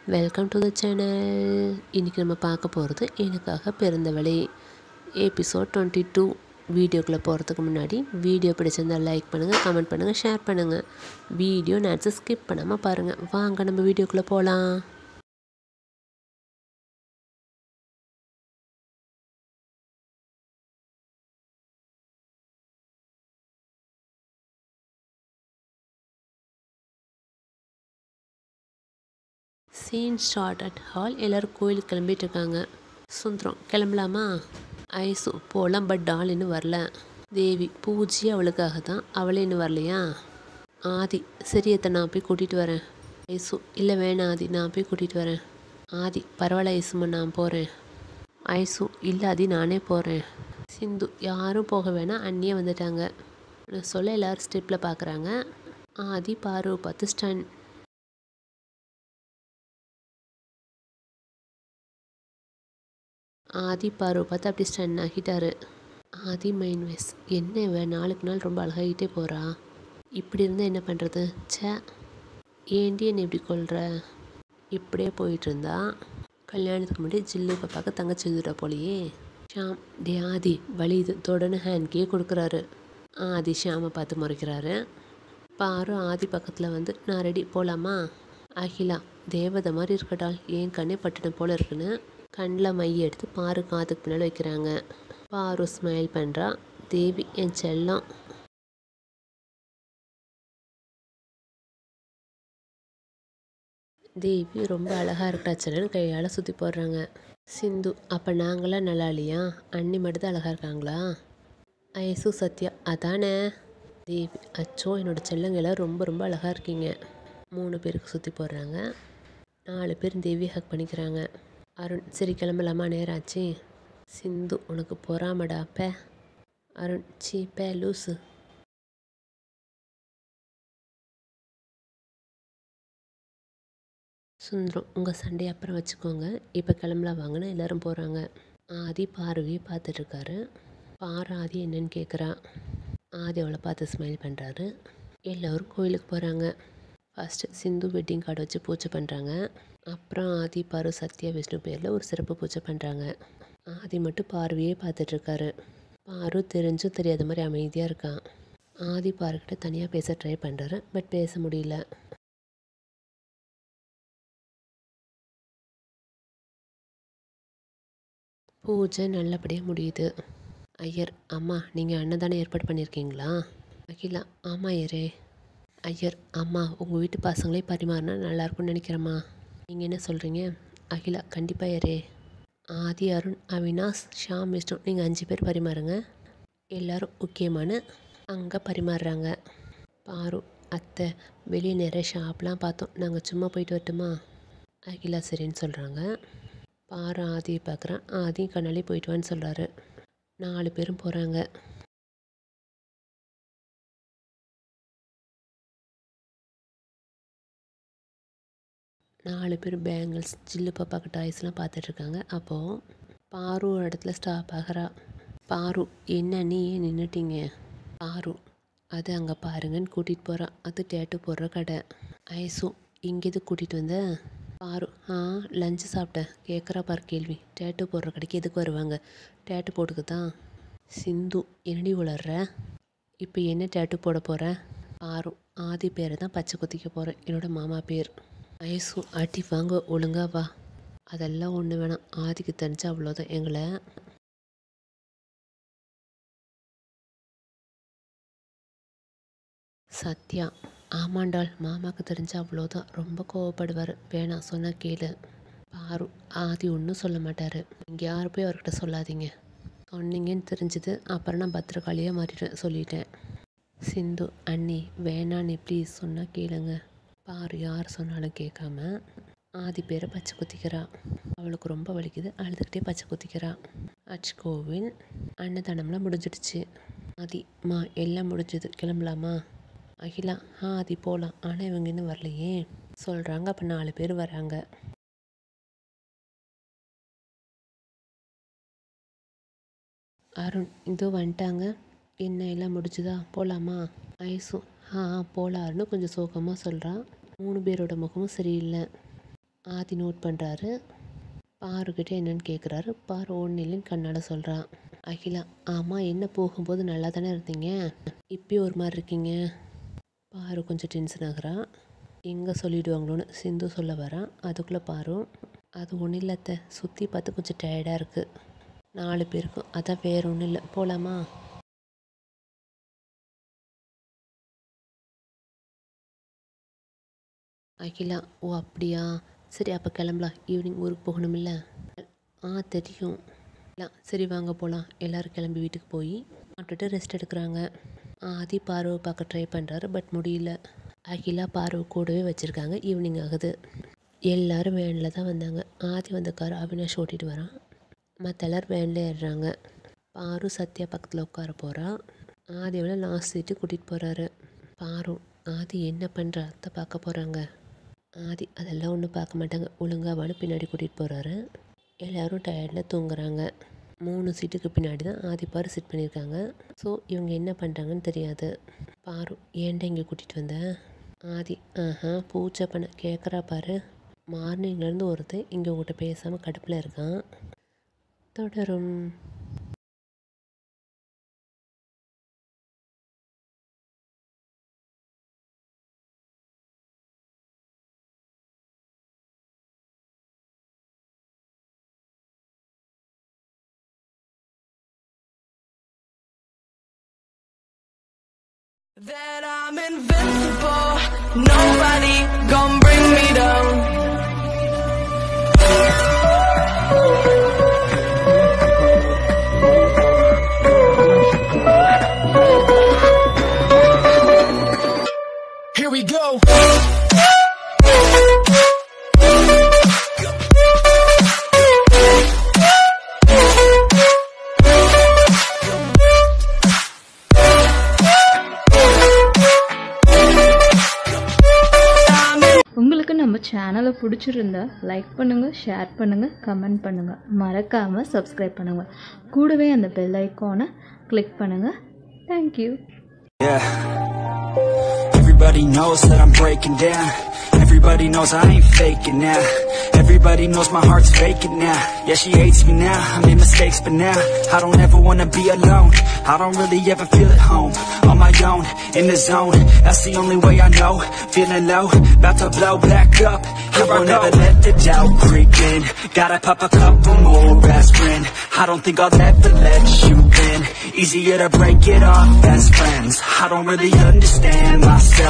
Welcome to the channel இன்றைக்கி நம்ம பார்க்க போகிறது எனக்காக பிறந்தவளே எபிசோட் டுவெண்ட்டி டூ வீடியோக்குள்ளே போகிறதுக்கு முன்னாடி வீடியோ பிடிச்சிருந்தால் லைக் பண்ணுங்கள் கமெண்ட் பண்ணுங்கள் ஷேர் பண்ணுங்கள் வீடியோ நேரத்தை ஸ்கிப் பண்ணாமல் பாருங்கள் வாங்க நம்ம வீடியோக்குள்ளே போகலாம் சீன் ஸ்டார்ட் அட் ஹால் எல்லோரும் கோயிலுக்கு கிளம்பிட்டு இருக்காங்க சுந்தரம் கிளம்பலாமா ஐசு போகலாம் பட் டால் இன்னும் வரல தேவி பூஜை அவளுக்காக தான் அவளே இன்னும் வரலையா ஆதி சரி அத்தை நான் போய் கூட்டிகிட்டு வரேன் ஐசு இல்லை வேணாம் ஆதி நான் போய் கூட்டிகிட்டு வரேன் ஆதி பரவாயில்ல ஐசுமா நான் போகிறேன் ஐசு இல்லை ஆதி நானே போகிறேன் சிந்து யாரும் போக வேணாம் அண்ணியே வந்துட்டாங்க நான் சொல்ல எல்லோரும் ஸ்டெப்பில் பார்க்குறாங்க ஆதி பாரு பார்த்து ஸ்டன் ஆதி பார்வை பார்த்து அப்படி ஸ்டன் ஆகிட்டாரு ஆதி மைண்ட் வைஸ் என்ன இவ நாளுக்கு நாள் ரொம்ப அழகாகிட்டே போகிறா இப்படி இருந்தால் என்ன பண்ணுறது ச்சே ஏண்டி என்னை இப்படி கொள்கிற இப்படியே போயிட்டு இருந்தா கல்யாணத்துக்கு முன்னாடி ஜில்லு பாப்பாக்கு தங்கச்சி வந்துட்டா போலையே ஷாம் டே ஆதி வலி இது தொடர்ந்து ஹேண்ட்கே கொடுக்குறாரு ஆதி ஷாமை பார்த்து முறைக்கிறாரு பாரு ஆதி பக்கத்தில் வந்து நான் ரெடி போகலாமா அகிலா தேவதை மாதிரி இருக்கட்டால் ஏன் கண்ணே பட்டுன போல இருக்குன்னு கண்ணில் மைய எடுத்து பாரு காதுக்கு பின்னால் வைக்கிறாங்க பாரு ஸ்மைல் பண்ணுறா தேவி என் செல்லம் தேவி ரொம்ப அழகாக இருக்கட்டாச்சலன்னு கையால் சுற்றி போடுறாங்க சிந்து அப்போ நாங்களாம் நல்லா இல்லையா அண்ணி மட்டும் தான் அழகாக இருக்காங்களா ஐசு சத்யா அதானே தேவி அச்சோ என்னோடய செல்லங்கெல்லாம் ரொம்ப ரொம்ப அழகாக இருக்கீங்க மூணு பேருக்கு சுற்றி போடுறாங்க நாலு பேர் தேவி ஹக் பண்ணிக்கிறாங்க அருண் சரி கிளம்பலாமா நேரம் ஆச்சு சிந்து உனக்கு பொறாமடா பே அருண் சி பே லூசு சுந்தரம் உங்கள் சண்டே அப்புறம் வச்சுக்கோங்க இப்போ கிளம்பலாம் வாங்கன்னு எல்லோரும் போகிறாங்க ஆதி பார்வையே பார்த்துட்ருக்காரு பாரு ஆதி என்னன்னு கேட்குறா ஆதி அவளை பார்த்து ஸ்மைல் பண்ணுறாரு எல்லோரும் கோயிலுக்கு போகிறாங்க ஃபஸ்ட்டு சிந்து வெட்டிங் கார்டு வச்சு பூஜை பண்ணுறாங்க அப்புறம் ஆதி பாரு சத்யா விஷ்ணு பேரில் ஒரு சிறப்பு பூஜை பண்ணுறாங்க ஆதி மட்டும் பார்வையே பார்த்துட்ருக்காரு பாரு தெரிஞ்சும் தெரியாத மாதிரி அமைதியாக இருக்கான் ஆதி பாருக்கிட்ட தனியாக பேச ட்ரை பண்ணுறாரு பட் பேச முடியல பூஜை நல்லபடியாக முடியுது ஐயர் அம்மா நீங்கள் அன்னதானம் ஏற்பாடு பண்ணியிருக்கீங்களா அகிலா ஆமாம் ஐயரே ஐயர் அம்மா உங்கள் வீட்டு பசங்களே பரிமாறினா நல்லாயிருக்கும்னு நினைக்கிறேம்மா நீங்கள் என்ன சொல்கிறீங்க அகிலா கண்டிப்பாக ஐயரே ஆதி அருண் அவினாஷ் ஷாம் விஷ்ணு நீங்கள் அஞ்சு பேர் பரிமாறுங்க எல்லோரும் முக்கியமான அங்கே பரிமாறுறாங்க பாரு அத்தை வெளியே நிறைய ஷாப்லாம் பார்த்தோம் நாங்கள் சும்மா போயிட்டு வரட்டுமா அகிலா சரின்னு சொல்கிறாங்க பாரு ஆதியை பார்க்குறேன் ஆதியும் கண்ணாலே போயிட்டு வான்னு சொல்கிறாரு நாலு பேரும் போகிறாங்க நாலு பேர் பேங்கிள்ஸ் ஜில்லு பாப்பாக்கு டாய்ஸ்லாம் பார்த்துட்ருக்காங்க அப்போது பாரு ஒரு இடத்துல ஸ்டாப் ஆகிறா பாரு என்ன நீ ஏன் நின்றுட்டீங்க பாரு அது அங்கே பாருங்கன்னு கூட்டிகிட்டு போகிறா அது டேட்டு போடுற கடை ஐசு இங்கே எது கூட்டிகிட்டு வந்த பாரு ஆ லஞ்சு சாப்பிட்டேன் கேட்குறா பாரு கேள்வி டேட்டு போடுற கடைக்கு எதுக்கு வருவாங்க டேட்டு போட்டுக்கு தான் சிந்து என்னடி உளர்ற இப்போ என்ன டேட்டு போட போகிற பாரு ஆதி பேரை தான் பச்சை குத்திக்க போகிறேன் என்னோடய மாமா பேர் ஐசு அடி வாங்க ஒழுங்கா வா அதெல்லாம் ஒன்று வேணாம் ஆதிக்கு தெரிஞ்சா அவ்வளோதான் எங்களை சத்யா ஆமாண்டாள் மாமாவுக்கு தெரிஞ்சா அவ்வளோதான் ரொம்ப கோவப்படுவார் வேணாம் சொன்னால் கேளு பாரு ஆதி ஒன்றும் சொல்ல மாட்டார் நீங்கள் யார் போய் அவர்கிட்ட சொல்லாதீங்க சொன்னீங்கன்னு தெரிஞ்சது அப்புறம் நான் பத்திரக்காளியாக மாறிட்டேன் சொல்லிட்டேன் சிந்து அண்ணி வேணாண்ணி ப்ளீஸ் சொன்னால் கேளுங்க பாரு யார் சொன்னாலும் கேட்காம ஆதி பேரை பச்சை குத்திக்கிறா அவளுக்கு ரொம்ப வலிக்குது அழுதுகிட்டே பச்சை குத்திக்கிறா அச் கோவில் அன்னதானம்லாம் முடிஞ்சிடுச்சு ஆதி மா எல்லாம் முடிஞ்சது கிளம்பலாமா அகிலா ஆ ஆதி போகலாம் ஆனால் இவங்க இன்னும் வரலையே சொல்கிறாங்க அப்போ நாலு பேர் வராங்க அருண் இதோ வந்துட்டாங்க என்ன எல்லாம் முடிஞ்சுதா போகலாமா ஐசு ஆ போகலாருன்னு கொஞ்சம் சோகமாக சொல்கிறான் மூணு பேரோட முகமும் சரியில்லை ஆதி நோட் பண்ணுறாரு பாருக்கிட்ட என்னன்னு கேட்குறாரு பாரு ஒன்றும் இல்லைன்னு கண்ணாட சொல்கிறான் அகிலா ஆமாம் என்ன போகும்போது நல்லா தானே இருந்தீங்க இப்பயும் ஒரு மாதிரி இருக்கீங்க பாரு கொஞ்சம் டென்ஷன் ஆகுறான் எங்கே சொல்லிடுவாங்களோன்னு சிந்து சொல்ல வரான் அதுக்குள்ளே பாரு அது ஒன்றும் இல்லத்த சுற்றி பார்த்து கொஞ்சம் டயர்டாக இருக்குது நாலு பேருக்கும் அதான் வேற ஒன்றும் இல்லை போகலாமா அகிலா ஓ அப்படியா சரி அப்போ கிளம்பலாம் ஈவினிங் ஊருக்கு போகணுமில்ல ஆ தெரியும் இல்லை சரி வாங்க போகலாம் எல்லோரும் கிளம்பி வீட்டுக்கு போய் சாப்பிட்டுட்டு ரெஸ்ட் எடுக்கிறாங்க ஆதி பார்வை பார்க்க ட்ரை பண்ணுறாரு பட் முடியல அகிலா பார்வை கூடவே வச்சுருக்காங்க ஈவினிங் ஆகுது எல்லாரும் வேனில் தான் வந்தாங்க ஆதி வந்த கார் அவினாஷ் ஓட்டிட்டு வரான் மற்ற எல்லோரும் வேனில் ஏறுறாங்க பாரு சத்யா பக்கத்தில் உட்கார போகிறா ஆதியோட லாஸ்ட் சீட்டு கூட்டிகிட்டு போகிறாரு பாரு ஆதி என்ன பண்ணுற அத்தை பார்க்க போகிறாங்க ஆதி அதெல்லாம் ஒன்றும் பார்க்க மாட்டாங்க ஒழுங்காவானு பின்னாடி கூட்டிகிட்டு போகிறாரு எல்லோரும் டயர்டில் தூங்குறாங்க மூணு சீட்டுக்கு பின்னாடி தான் ஆதி பாரு சிட் பண்ணியிருக்காங்க ஸோ இவங்க என்ன பண்ணுறாங்கன்னு தெரியாது பாரு ஏன்டா இங்கே கூட்டிகிட்டு வந்த ஆதி ஆஹா பூச்சை பண்ண கேட்குறா பாரு மார்னிங்லேருந்து ஒருத்தன் இங்கே உங்கள்கிட்ட பேசாமல் கடுப்பில் இருக்கான் தொடரும் That I'm invincible, nobody gon' bring me down. Here we go. I'm in- உங்களுக்கு நம்ம சேனலை பிடிச்சிருந்தா லைக் பண்ணுங்கள் ஷேர் பண்ணுங்கள் கமெண்ட் பண்ணுங்கள் மறக்காமல் சப்ஸ்கிரைப் பண்ணுங்கள் கூடவே அந்த பெல் ஐக்கானை கிளிக் பண்ணுங்கள் thank you Yeah. Everybody knows that I'm breaking down. Everybody knows I ain't faking now. Everybody knows my heart's faking now. Yeah, she hates me now. I made mistakes, but now I don't ever wanna be alone. I don't really ever feel at home. On my own, in the zone. That's the only way I know. Feeling low, about to blow back up. Here I won't ever let the doubt creep in. Gotta pop a couple more aspirin. I don't think I'll ever let you in. Easier to break it off best friends. I don't really understand myself.